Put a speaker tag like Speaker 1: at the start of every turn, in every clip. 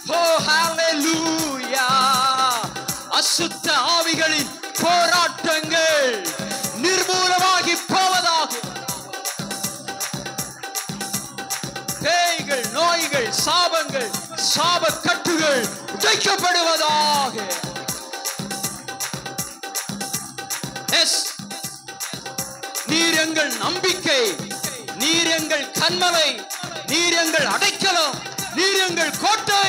Speaker 1: ஓ ஹalleluya அசுத்த ஆவிகளின் போராட்டங்கள் நிர்மூலமாகி போவதாக பேய்கள் நோய்கள் சாபங்கள் சாப கட்டுகள் உடைக்கப்படுவதாக எஸ் நீர் எங்கள் நம்பிக்கை நீர் எங்கள் கண்மலை நீர் எங்கள் அடைக்கலம் நீர் எங்கள் கோட்டை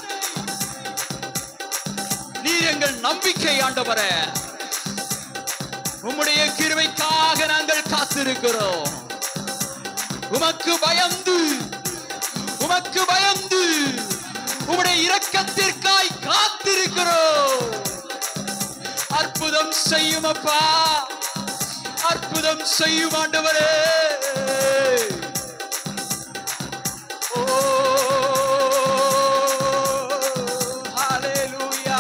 Speaker 1: நீர் எங்கள் நம்பிக்கை ஆண்டவரே உம்முடைய கிருபைக்காக நாங்கள் காத்திருக்கிறோம் உமக்கு பயந்து உமக்கு பயந்து உம்முடைய இரக்கத்திற்காய் காத்திருக்கிறோம் அற்புதம் செய்யும் அப்பா அற்புதம் செய்யும் ஆண்டவரே ஓ ஹalleluya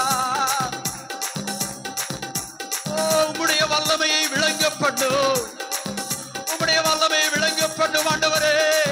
Speaker 1: ஓ உம்முடைய வல்லமையை விளங்க பண்ணும் உம்முடைய வல்லமையை விளங்க பண்ணும் ஆண்டவரே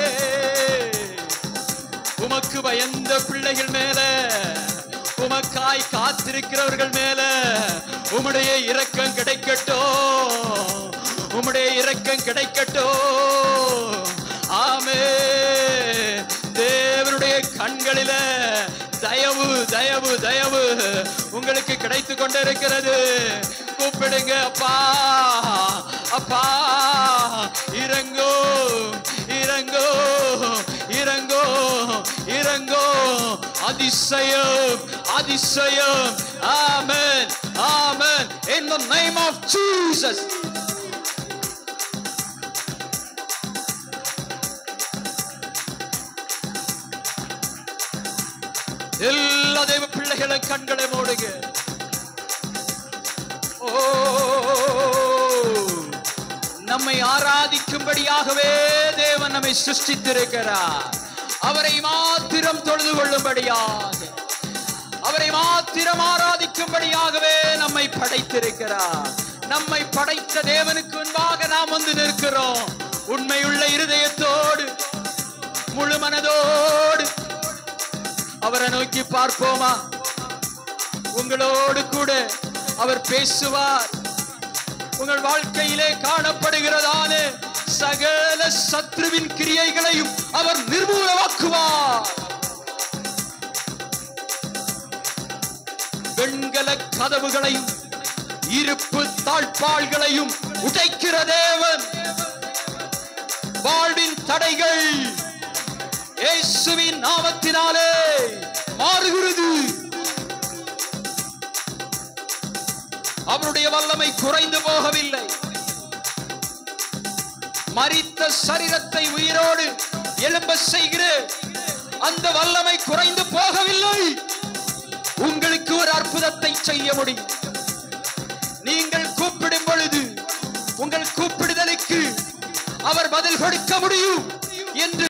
Speaker 1: உமக்கு பயந்த பிள்ளைகள் மேல உமக்காய் காத்திருக்கிறவர்கள் மேல உம்முடைய இரக்கம் கிடைக்கட்டும் உம்முடைய இரக்கம் கிடைக்கட்டும் ஆமே தேவனுடைய கண்களில தயவு தயவு தயவு உங்களுக்கு கிடைத்து கொண்டிருக்கிறது கூப்பிடுங்க அப்பா அப்பா இறங்கோ இறங்கோ இறங்கோ இறங்கோ அதிசயம் அதிசயம் ஆமென் ஆமென் in the name of Jesus எல்லா தெய்வ பிள்ளைகளும் கண்களை மூடுங்க ஓ நம்மை ஆராதிக்கும்படியாகவே தேவன் நம்மை சிருஷ்டித்திருக்கிறார் அவரை மாத்திரம் தொழுது கொள்ளும்படியாக அவரை மாத்திரம் ஆராதிக்கும்படியாகவே நம்மை படைத்திருக்கிறார் நம்மை படைத்த தேவனுக்கு முன்பாக நாம் வந்து நிற்கிறோம் உண்மையுள்ள இருதயத்தோடு முழு மனதோடு அவரை நோக்கி பார்ப்போமா உங்களோடு கூட அவர் பேசுவார் உங்கள் வாழ்க்கையிலே காணப்படுகிறதான சகல சத்ருவின் கிரியைகளையும் அவர் நிர்மூலமாக்குவார் வெண்கல கதவுகளையும் இருப்பு தாழ்பாள்களையும் உடைக்கிற தேவன் வாழ்வின் தடைகள் இயேசுவின் நாமத்தினாலே மாறுகிறது அவருடைய வல்லமை குறைந்து போகவில்லை மரித்த சரீரத்தை உயிரோடு எழும்ப செய்கிற அந்த வல்லமை குறைந்து போகவில்லை உங்களுக்கு ஒரு அற்புதத்தை செய்ய முடியும் நீங்கள் கூப்பிடும் பொழுது உங்கள் கூப்பிடுதலுக்கு அவர் பதில் கொடுக்க முடியும் என்று